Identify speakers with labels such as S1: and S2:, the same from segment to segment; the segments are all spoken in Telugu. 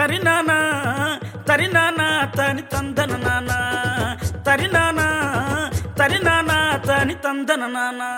S1: తరినానా తరినానా తని తందన నానా తరినానా తరినానా తని తందన నానా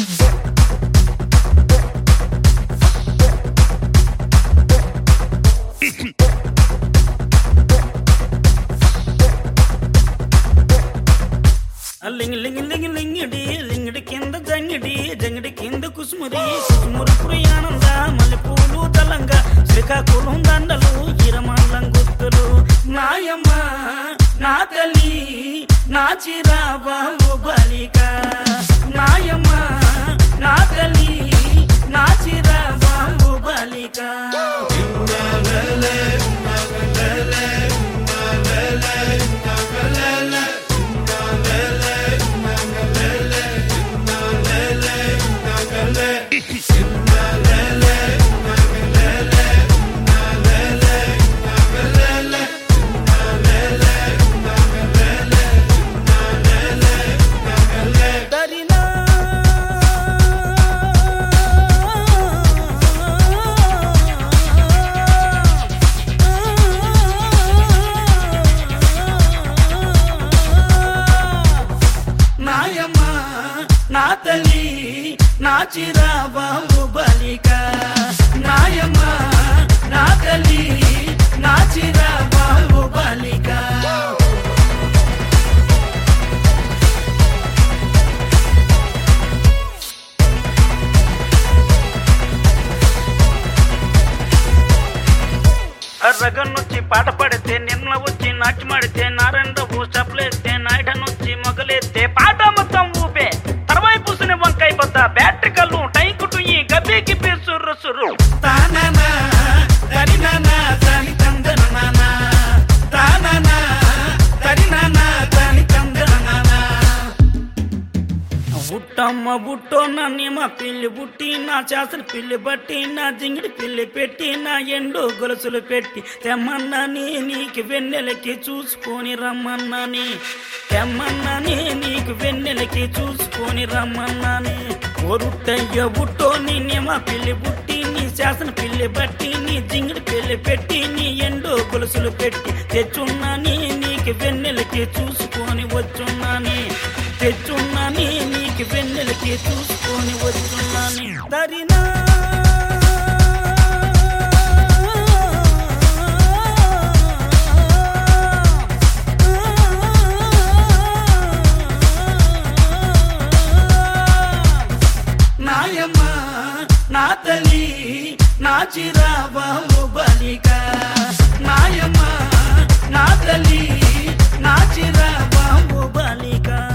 S1: లింగి లింగి లింగి లింగిడి లింగిడి కింద జంగిడి జంగిడి కింద కుసుమురి కుసుమురి పురియానంద మల్లెపూలు దళంగా శ్రీకాకుళం దండలు ఈరమల్లం గుర్తులు నాయమ్మ నా తల్లి నా చిరాబాబు బలిక నాయమ్మ నా తల్లి నా చిరాబాబు బలిక తరినా నాయమ్మ నా తల్లి నా చిరాబాబు బలిక నాయమ్మ నా తల్లి నా చిరాబాబు బలిక రగన్నొచ్చి పాట పడితే నిన్న వచ్చి నాట్యమాడితే నారాయణరావు చప్పలేస్తే నాయుడనొచ్చి మొగలేస్తే పాట మొత్తం ఊపే తర్వాయి పూసిన వంకాయ బద్ద బ్యాటరీ కల్లు టైకుటు ఈ గబ్బి గిబ్బి సుర్రు సుర్రు తానానా తరినానా తని తందన నానా తానానా తరినానా తని తందన నానా బుట్టమ్మ బుట్టో నన్ను మా పిల్లి బుట్టి నా చేసిన పిల్లి బట్టి నా జింగిడి పిల్లి పెట్టి నా ఎండు గొలుసులు పెట్టి తెమ్మన్నాని నీకు వెన్నెలకి చూసుకొని రమ్మన్నాని తెమ్మన్నాని నీకు వెన్నెలకి చూసుకొని రమ్మన్నాని ఒరుట్టయ్య బుట్టో నీ మా పిల్లి బుట్టి నీ శాసన పిల్లి బట్టి నీ జింగిడి పిల్లి పెట్టి నీ ఎండు గొలుసులు పెట్టి తెచ్చున్నాని నీకు వెన్నెలకి చూసుకొని వచ్చున్నాని తెచ్చున్నాని నీకు వెన్నెలకి చూసుకొని వచ్చున్నాని దరినా నాయమ్మ నా తల్లి నా చిరాబాబు బలిక నాయమ్మ నా తల్లి నా చిరాబాబు బలిక